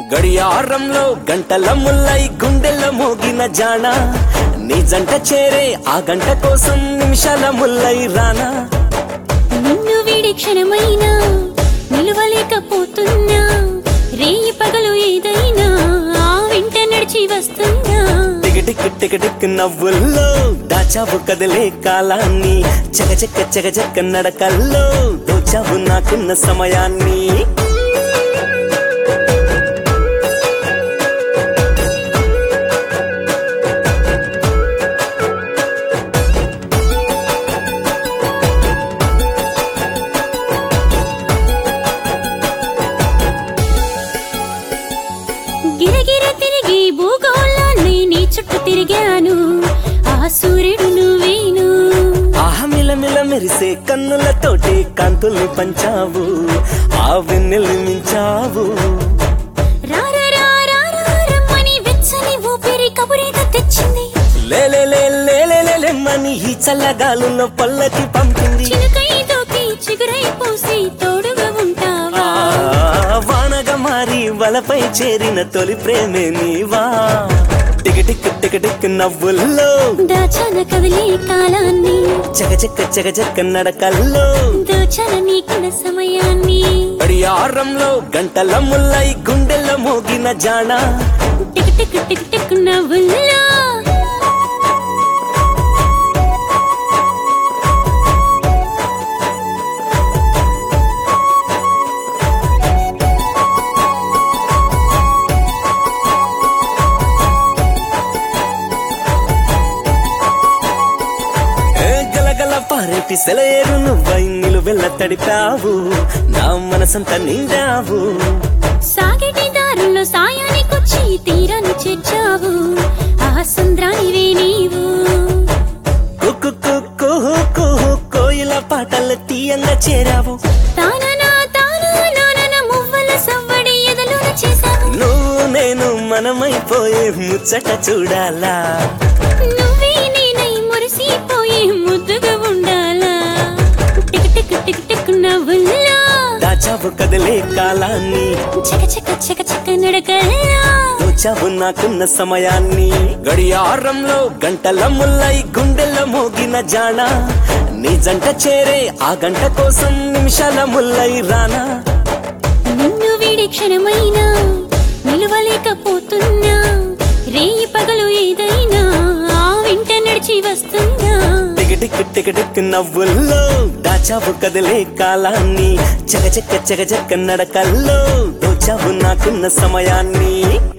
గడియారంలో గంటల ముల్లై గుండెల్లో మోగిన జానా నీ జంట చేరే ఆ గంట కోసం నిమిషాల ముల్లై రానా నిన్ను వీడి క్షణమైనా నిలవలేకపోతున్నా రేయి పగలు ఏదైనా ఆ వెంట నడిచి వస్తున్నా టిక్ టిక్ టిక్ టిక్ నవ్వుల్లో దాచావు కదలే కాలాన్ని చకచక్క చకచక్క నడకల్లో దోచావు నాకున్న సమయాన్ని గిరగిర తిరిగి భూగోళాన్ని నీ చుట్టూ తిరిగాను ఆ సూర్యుడు నువ్వేను ఆహమిల మిల మెరిసే కన్నులతోటి కాంతుల్ని పంచావు ఆ వెన్నెల్ని మించావు రారా రారా రమ్మని వెచ్చని ఊపిరి కబురేదో తెచ్చింది లేలే లే లేలే లే లెమ్మని ఈ చల్లగాలుల్లో పల్లకి పంపింది చినుకై దూకి చిగురై పూసి తోడుగా ఉంటావా ఆ, వానగా మారి వలపై చేరిన తొలి ప్రేమే నీవా టిక్ టిక్ టిక్ టిక్ నవ్వుల్లో దాచాన కదిలే కాలాన్ని చకచక్క చకచక్క నడకల్లో దోచాన నీకున్న సమయాన్ని గడియారంలో గంటల ముల్లై గుండెల్లో మోగిన జానా టిక్ టిక్ టిక్ టిక్ నవ్వుల్లా ఏ గలగల పారేటి సెలయేరు నువ్వై నిలువెల్ల తడిపావు నా మనసంతా నిండావు సాగటి దారుల్లో సాయానికొచ్చి తీరాన్ని చేర్చావు ఆ సంద్రానివే నీవు కుక్కు కుక్కు కుహు కోయిల పాటలు తీయంగా చేరావు తాననా తానా నానన మువ్వల సవ్వడి ఎదలోన చేశావు నువ్వు నేను మనమైపోయే ముచ్చట చూడాలా నువ్వే నేనై మురిసిపోయి ముద్దుగా ఉండాలా టిక్ టిక్ టిక్ టిక్ నవ్వుల్లా దాచావు కదిలే కాలాన్ని చక చక చక చక నడకల్లా దోచావు నాకున్న సమయాన్ని గడియారంలో గంటల ముల్లై గుండెల్లో మోగిన జానా నీ జంట చేరే ఆ గంట కోసం నిమిషాల ముల్లై రానా నిన్ను వీడి క్షణమైనా నిలవలేకపోతున్నా రేయి పగలు ఏదైనా ఆ వెంట నడిచి వస్తున్నా టిక్ టిక్ టిక్ టిక్ నవ్వుల్లో దాచావు కదిలే కాలాన్ని చకచక్క చకచక్క నడకల్లో దోచావు నాకున్న సమయాన్ని